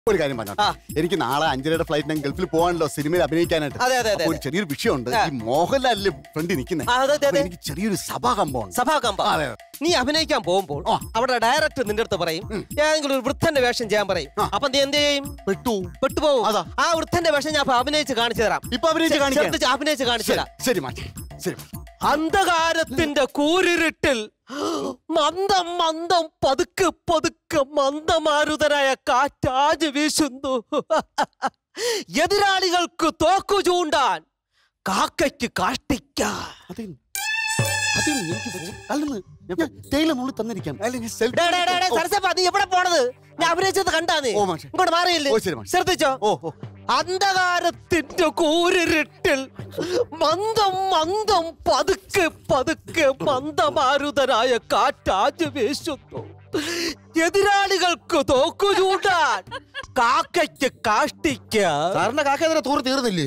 ഒരു കാര്യം പറഞ്ഞു ആ. എനിക്ക് നാളെ അഞ്ചരയുടെ ഫ്ലൈറ്റ് ഞാൻ ഗൾഫിൽ പോകാനല്ലോ സിനിമയിൽ അഭിനയിക്കാനായിട്ട് അതെ, അതെ, അതെ, അപ്പൊ ഒരു ചെറിയൊരു വിഷയമുണ്ട് ആ. ഈ മോഹൻലാലിന്റെ ഫ്രണ്ട് നിൽക്കുന്നത് ആ, അതെ, അതെ, അതെ. എനിക്ക് ചെറിയൊരു സഭാകമ്പമുണ്ട് സഭാകമ്പ അതെ. നീ അഭിനയിക്കാൻ പോകുമ്പോൾ ആ. അവിടെ ഡയറക്ടർ നിന്റെ അടുത്ത് പറയും ഏതെങ്കിലും ഒരു വൃദ്ധന്റെ വേഷം ചെയ്യാൻ പറയും ആ. അപ്പൊ നീ എന്ത് ചെയ്യും പെട്ടു പെട്ടുപോകും അതാ. ആ വൃദ്ധന്റെ വേഷം ഞാൻ അപ്പൊ അഭിനയിച്ച് കാണിച്ചു തരാം ഇപ്പൊ അഭിനയിച്ച് കാണിക്കാം ശ്രദ്ധിച്ച് അഭിനയിച്ച് കാണിച്ചു ശരി തരാം ശരി മാറ്റി ശരി അന്ധകാരത്തിന്റെ കൂരിരുട്ടിൽ മന്ദം മന്ദം പതുക്കെ പതുക്കെ മന്ദമാരുതനായ കാറ്റാജ് വീശുന്നു എതിരാളികൾക്ക് തോക്കു ചൂണ്ടാൻ കാക്കയ്ക്ക് കാഷ്ടിക്കാൻ അതെ അതെ എനിക്ക് അല്ലെന്ന് ഞാൻ തേയില നുള്ളി തന്നിരിക്കാം അല്ലെങ്കിൽ selfie ഡേ, ഡേ, ഡേ, ഡേ, സരസപ്പ, നീ എവിടെ പോണത് ഞാൻ അഭിനയിച്ചത് കണ്ടാ നീ ഓ, മാഷെ. ഇങ്ങോട്ട് മാറിയില്ലേ ഓ, ശരി, മാഷെ. ശ്രദ്ധിച്ചോ ഓ ഓ അന്ധകാരത്തിന്റെ കൂരിരുട്ടിൽ മന്ദം മന്ദം പതുക്കെ പതുക്കെ മന്ദമാരുതനായ കാറ്റാറ്റ് വീശുന്നു എതിരാളികൾക്ക് തോക്കു ചൂണ്ടാൻ കാക്കയ്ക്ക് കാഷ്ടിക്കാൻ സാറിന്റെ കാക്ക ഇതിനെ തൂറ് തീർന്നില്ലേ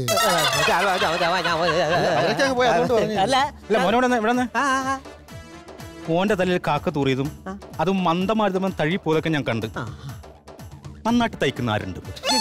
അവരൊക്കെ അങ്ങ് പോയി അതുകൊണ്ട് പറഞ്ഞു അല്ല അല്ല മോനോടെ ഇവിടെ നിന്ന് ആ, ആ, മോന്റെ തലയിൽ കാക്ക തൂറിയതും അതും മന്ദമാരുതം തഴി പോതൊക്കെ ഞാൻ കണ്ട് നന്നായിട്ട് തയ്ക്കുന്ന ആരുണ്ട്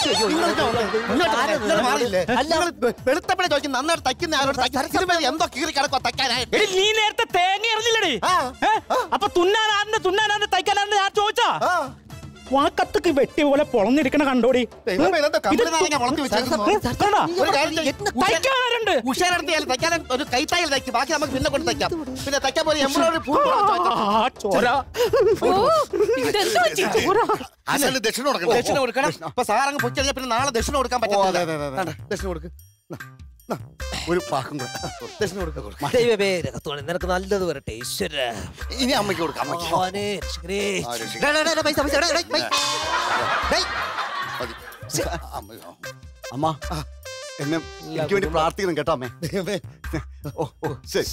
വെളുത്തപ്പഴേ ചോദിക്കും നന്നായിട്ട് തയ്ക്കുന്ന ആരോട് തയ്ക്കും എന്തോ കീറി കിടക്കോ തയ്ക്കാനായിട്ട് എടി, നീ നേരത്തെ തേങ്ങ എറിഞ്ഞില്ലടി ഏ? അപ്പൊ തുന്നാനാറിന്റെ തുന്നാനാറിന്റെ തയ്ക്കാനാറിന്റെ ഞാൻ ചോദിച്ചാ വാക്കത്തൊക്കെ വെട്ടി പോലെ പൊളന്നിരിക്കണ കണ്ടോടി ദൈവമേ, ഇതെന്താ കമ്പിളി നാരങ്ങ വളർത്തി വെച്ചേക്കുന്നു? കണ്ടാ? ഒരു കാര്യം ചെയ്യ്. തയ്ക്കാനാരുണ്ട് ഉഷാരെടുത്ത് തയ്ക്കാൻ ഒരു കൈത്തായിൽ തയ്ക്കും ബാക്കി നമുക്ക് പിന്നെ കൊണ്ട് തയ്ക്കാം പിന്നെ തയ്ക്കാൻ പോലെ എംബ്രോയിഡറി പൂ ആ, ചോര അല്ല ദക്ഷിണ കൊടുക്കണം ദക്ഷിണ കൊടുക്കണം. അപ്പൊ സാറങ്ങ് പൊക്കി കഴിഞ്ഞാൽ പിന്നെ നാളെ ദക്ഷിണ കൊടുക്കാൻ പറ്റില്ല ദക്ഷിണ കൊടുക്ക് നാ, നാ, ഒരു പാക്കും കൂടെ ദക്ഷിണ കൊടുക്ക ദൈവമേ രഹസ്യമാണ് നിനക്ക് നല്ലത് വരട്ടെ ഈശ്വര ഇനി അമ്മയ്ക്ക് കൊടുക്കാം അമ്മയ്ക്ക് ഭഗവാനേ, രക്ഷകനേ. ആ, രക്ഷകൻ. ഡേ, ഡേ, ഡേ, ഡേ, പൈസ, പൈസ, ഡേ, ഡേ, പൈ. ഡേയ്. മതി. അമ്മ അമ്മ എന്നെ എനിക്ക് വേണ്ടി പ്രാർത്ഥിക്കണം കേട്ടോ അമ്മേ ഓ ഓ ശരി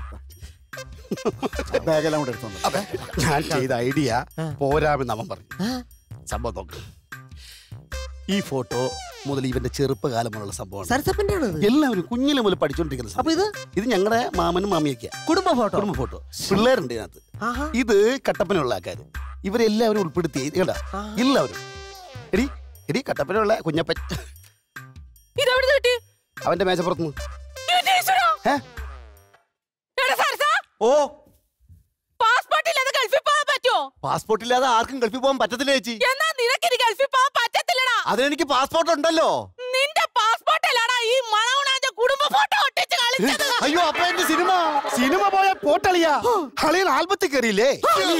ബാഗെല്ലാം കൂടെ എടുത്തു ഞാൻ ചെയ്ത ഐഡിയ പോരാമെന്ന് അവൻ പറഞ്ഞു സംഭവം നോക്ക് ഈ ഫോട്ടോ മുതൽ ഇവന്റെ ചെറുപ്പകാലം മുതലുള്ള സംഭവമാണ് സരസപ്പന്റെ ആണത് എല്ലാവരും കുഞ്ഞിലെ മുതൽ പഠിച്ചോണ്ടിരിക്കുന്ന അപ്പൊ സംഭവം. ഇത് ഇത് ഞങ്ങളുടെ മാമനും മാമിയൊക്കെയാ കുടുംബ ഫോട്ടോ കുടുംബ ഫോട്ടോ പിള്ളേരുണ്ട് ഇതിനകത്ത് ആഹാ. ഇത് കട്ടപ്പനയുള്ള ആൾക്കാര് ഇവരെല്ലാവരും ഉൾപ്പെടുത്തി കേട്ടാ എല്ലാവരും എടി എടി കട്ടപ്പനയുള്ള കുഞ്ഞപ്പൻ ഇതെവിടെ കിട്ടി അവന്റെ മേശപ്പുറത്തുനിന്ന് എന്റെ ഈശ്വരാ. ഏ? എടാ സരസ, ഓ പാസ്പോർട്ട് ഇല്ലാതെ ഗൾഫിൽ പോകാൻ പറ്റുമോ പാസ്പോർട്ട് ഇല്ലാതെ ആർക്കും ഗൾഫിൽ പോകാൻ പറ്റത്തില്ല ചേച്ചി എന്നാ നിനക്കിനി ഗൾഫിൽ പോകാൻ പറ്റത്തില്ലടാ അതിനെനിക്ക് പാസ്പോർട്ട് ഉണ്ടല്ലോ നിന്റെ പാസ്പോർട്ട് അല്ലടാ ഈ മണവുണാന്റെ കുടുംബ ഫോട്ടോ ഒട്ടിച്ച് കളിച്ചത് അയ്യോ അപ്പൊ എന്റെ സിനിമ സിനിമ പോയ പോട്ടളിയാ അളിയൻ ആൽബത്തിൽ കയറിയില്ലേ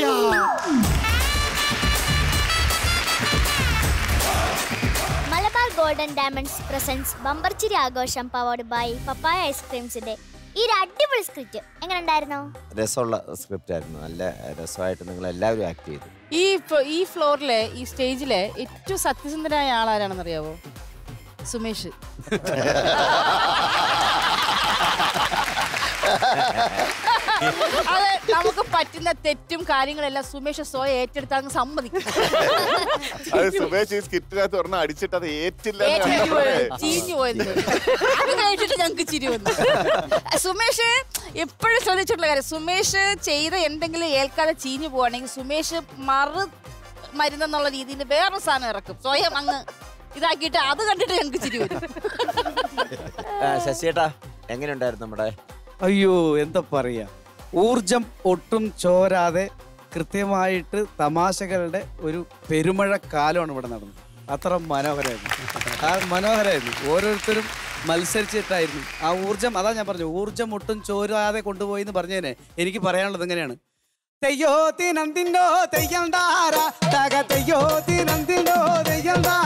മലബാർ ഗോൾഡൻ ഡയമണ്ട്സ് പ്രസൻസ് ബമ്പർച്ചിരി ആഘോഷം പവേർഡ് ബൈ പപ്പായ ഐസ്ക്രീംസിന്റെ ഈ ഒരു അടിപൊളി സ്ക്രിപ്റ്റ് എങ്ങനെ ഉണ്ടായിരുന്നു രസമുള്ള സ്ക്രിപ്റ്റ് ആയിരുന്നു നല്ല രസമായിട്ട് നിങ്ങൾ എല്ലാവരും ആക്ട് ചെയ്തു ഈ ഫ- ഈ ഫ്ലോറിലെ ഈ സ്റ്റേജിലെ ഏറ്റവും സത്യസന്ധനായ ആളാരാണെന്ന് അറിയാവോ സുമേഷ് അത് നമുക്ക് പറ്റുന്ന തെറ്റും കാര്യങ്ങളെല്ലാം സുമേഷ് സ്വയം ഏറ്റെടുത്ത് അങ്ങ് സമ്മതിക്കും അത് സുമേഷ് ഈ സ്കിറ്റിനകത്ത് ഒരെണ്ണം അടിച്ചിട്ട് അത് ഏറ്റില്ല എന്ന് ഏറ്റെടുത്ത് കണ്ടപ്പോഴേ പോയത്, ചീഞ്ഞു പോയത് അത് കേട്ടിട്ട് ഞങ്ങൾക്ക് ചിരി വന്നു സുമേഷ് എപ്പോഴും ശ്രദ്ധിച്ചിട്ടുള്ള കാര്യം സുമേഷ് ചെയ്ത എന്തെങ്കിലും ഏൽക്കാതെ ചീഞ്ഞു പോവാണെങ്കിൽ സുമേഷ് മറു മരുന്നെന്നുള്ള രീതിയിൽ വേറൊരു സാധനം ഇറക്കും സ്വയം അങ്ങ് ഇതാക്കിയിട്ട് അത് കണ്ടിട്ട് ഞങ്ങൾക്ക് ചിരി വരും ആ, ശശിയേട്ടാ എങ്ങനെയുണ്ടായിരുന്നു നമ്മുടെ അയ്യോ എന്താ പറയാ ഊർജം ഒട്ടും ചോരാതെ കൃത്യമായിട്ട് തമാശകളുടെ ഒരു പെരുമഴ കാലമാണ് ഇവിടെ നടന്നത് അത്ര മനോഹരമായിരുന്നു ആ മനോഹരമായിരുന്നു ഓരോരുത്തരും മത്സരിച്ചിട്ടായിരുന്നു ആ ഊർജം അതാ ഞാൻ പറഞ്ഞു ഊർജം ഒട്ടും ചോരാതെ കൊണ്ടുപോയി എന്ന് പറഞ്ഞതിനെ എനിക്ക് പറയാനുള്ളത് എങ്ങനെയാണ് തെയ്യോ തിനന്തിണ്ടോ തെയ്യം താര തക തെയ്യോ തിനന്തിണ്ടോ തെയ്യം താര